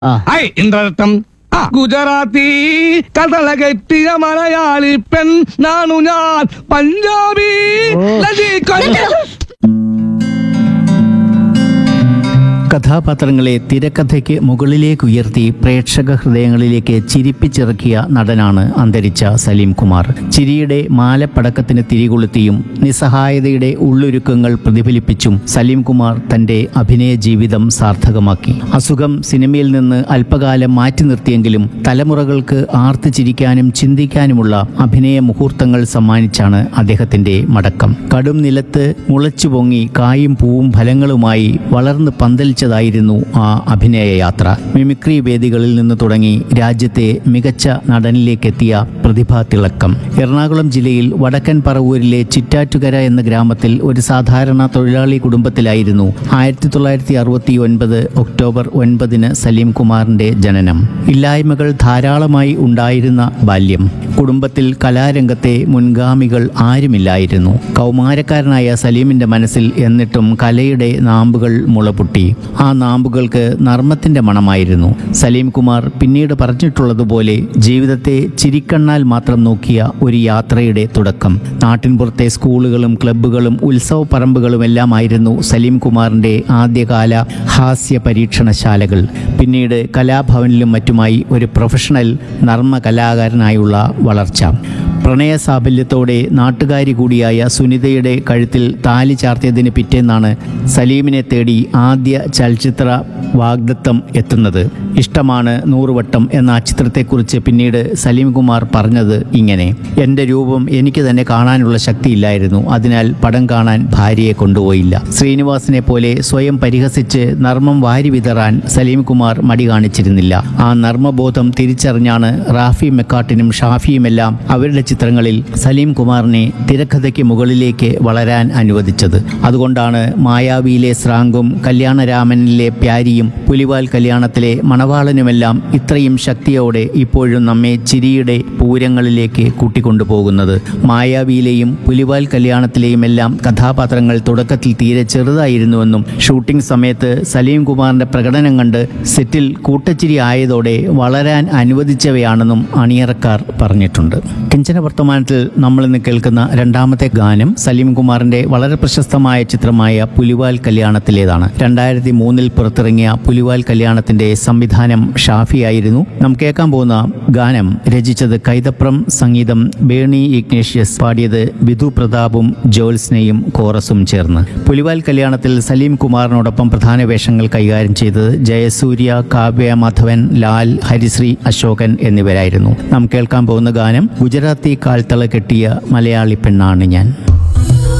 ആ ഐ ഇന്ദ്രരത്നം ആ ഗുജറാത്തി കഥള കെട്ടിയ മലയാളി പെൺ നാണു ഞാൻ പഞ്ചാബി നദി കൊല്ല- കഥാപാത്രങ്ങളെ തിരക്കഥയ്ക്ക് മുകളിലേക്ക് ഉയർത്തി പ്രേക്ഷക ഹൃദയങ്ങളിലേക്ക് ചിരിപ്പിച്ചിറക്കിയ നടനാണ് അന്തരിച്ച സലീം കുമാർ ചിരിയുടെ മാലപ്പടക്കത്തിന് തിരികൊളുത്തിയും നിസ്സഹായതയുടെ ഉള്ളൊരുക്കങ്ങൾ പ്രതിഫലിപ്പിച്ചും സലീം കുമാർ തന്റെ അഭിനയ ജീവിതം സാർത്ഥകമാക്കി അസുഖം സിനിമയിൽ നിന്ന് അല്പകാലം മാറ്റി നിർത്തിയെങ്കിലും തലമുറകൾക്ക് ആർത്ത് ചിരിക്കാനും ചിന്തിക്കാനുമുള്ള അഭിനയ മുഹൂർത്തങ്ങൾ സമ്മാനിച്ചാണ് അദ്ദേഹത്തിന്റെ മടക്കം കടും നിലത്ത് മുളച്ചു പൊങ്ങി കായും പൂവും ഫലങ്ങളുമായി വളർന്ന് പന്തലിച്ചതായിരുന്നു ആ അഭിനയ യാത്ര മിമിക്രി വേദികളിൽ നിന്ന് തുടങ്ങി രാജ്യത്തെ മികച്ച നടനിലേക്കെത്തിയ പ്രതിഭാ തിളക്കം എറണാകുളം ജില്ലയിൽ വടക്കൻ പറവൂരിലെ ചിറ്റാറ്റുകര എന്ന ഗ്രാമത്തിൽ ഒരു സാധാരണ തൊഴിലാളി കുടുംബത്തിലായിരുന്നു ആയിരത്തി തൊള്ളായിരത്തി അറുപത്തി ഒൻപത് ഒക്ടോബർ ഒൻപതിന് സലീം കുമാറിന്റെ ജനനം ഇല്ലായ്മകൾ ധാരാളമായി ഉണ്ടായിരുന്ന ബാല്യം കുടുംബത്തിൽ കലാരംഗത്തെ മുൻഗാമികൾ ആരുമില്ലായിരുന്നു കൗമാരക്കാരനായ സലീമിന്റെ മനസ്സിൽ എന്നിട്ടും കലയുടെ നാമ്പുകൾ മുളപൊട്ടി ആ നാമ്പുകൾക്ക് നർമ്മത്തിന്റെ മണമായിരുന്നു സലീം കുമാർ പിന്നീട് പറഞ്ഞിട്ടുള്ളതുപോലെ ജീവിതത്തെ ചിരിക്കണ്ണാൽ മാത്രം നോക്കിയ ഒരു യാത്രയുടെ തുടക്കം നാട്ടിൻപുറത്തെ സ്കൂളുകളും ക്ലബ്ബുകളും ഉത്സവ പറമ്പുകളുമെല്ലാമായിരുന്നു സലീം കുമാറിന്റെ ആദ്യകാല ഹാസ്യ പരീക്ഷണശാലകൾ പിന്നീട് കലാഭവനിലും മറ്റുമായി ഒരു പ്രൊഫഷണൽ നർമ്മ കലാകാരനായുള്ള വളർച്ച പ്രണയ സാഫല്യത്തോടെ നാട്ടുകാരി കൂടിയായ സുനിതയുടെ കഴുത്തിൽ താലി ചാർത്തിയതിന് പിറ്റേന്നാണ് സലീമിനെ തേടി ആദ്യ ചലച്ചിത്ര വാഗ്ദത്തം എത്തുന്നത് ഇഷ്ടമാണ് നൂറുവട്ടം എന്ന ആ ചിത്രത്തെക്കുറിച്ച് പിന്നീട് സലീം കുമാർ പറഞ്ഞത് ഇങ്ങനെ എൻ്റെ രൂപം എനിക്ക് തന്നെ കാണാനുള്ള ശക്തിയില്ലായിരുന്നു അതിനാൽ പടം കാണാൻ ഭാര്യയെ കൊണ്ടുപോയില്ല ശ്രീനിവാസിനെ പോലെ സ്വയം പരിഹസിച്ച് നർമ്മം വാരി വിതറാൻ സലീം കുമാർ മടി കാണിച്ചിരുന്നില്ല ആ നർമ്മബോധം തിരിച്ചറിഞ്ഞാണ് റാഫി മെക്കാട്ടിനും ഷാഫിയുമെല്ലാം അവരുടെ ചിത്രങ്ങളിൽ സലീം കുമാറിനെ തിരക്കഥയ്ക്ക് മുകളിലേക്ക് വളരാൻ അനുവദിച്ചത് അതുകൊണ്ടാണ് മായാവിയിലെ സ്രാങ്കും കല്യാണരാമനിലെ പ്യാരിയും പുലിവാൽ കല്യാണത്തിലെ മണവാളനുമെല്ലാം ഇത്രയും ശക്തിയോടെ ഇപ്പോഴും നമ്മെ ചിരിയുടെ പൂരങ്ങളിലേക്ക് കൂട്ടിക്കൊണ്ടുപോകുന്നത് മായാവിയിലെയും പുലിവാൽ കല്യാണത്തിലെയും എല്ലാം കഥാപാത്രങ്ങൾ തുടക്കത്തിൽ തീരെ ചെറുതായിരുന്നുവെന്നും ഷൂട്ടിംഗ് സമയത്ത് സലീം കുമാറിന്റെ പ്രകടനം കണ്ട് സെറ്റിൽ കൂട്ടച്ചിരി ആയതോടെ വളരാൻ അനുവദിച്ചവയാണെന്നും അണിയറക്കാർ പറഞ്ഞിട്ടുണ്ട് കിഞ്ചന വർത്തമാനത്തിൽ നമ്മൾ ഇന്ന് കേൾക്കുന്ന രണ്ടാമത്തെ ഗാനം സലീം കുമാറിന്റെ വളരെ പ്രശസ്തമായ ചിത്രമായ പുലിവാൽ കല്യാണത്തിലേതാണ് രണ്ടായിരത്തി മൂന്നിൽ പുറത്തിറങ്ങിയ പുലിവാൽ കല്യാണത്തിന്റെ സംവിധാനം ഷാഫിയായിരുന്നു നാം കേൾക്കാൻ പോകുന്ന ഗാനം രചിച്ചത് കൈതപ്രം സംഗീതം ബേണി ഇഗ്നേഷ്യസ് പാടിയത് വിധു പ്രതാപും ജോൽസ്നയും കോറസും ചേർന്ന് പുലിവാൽ കല്യാണത്തിൽ സലീം കുമാറിനോടൊപ്പം പ്രധാന വേഷങ്ങൾ കൈകാര്യം ചെയ്തത് ജയസൂര്യ കാവ്യ മാധവൻ ലാൽ ഹരിശ്രീ അശോകൻ എന്നിവരായിരുന്നു നാം കേൾക്കാൻ പോകുന്ന ഗാനം ഗുജറാത്തി കാൽത്തള കെട്ടിയ മലയാളി പെണ്ണാണ് ഞാൻ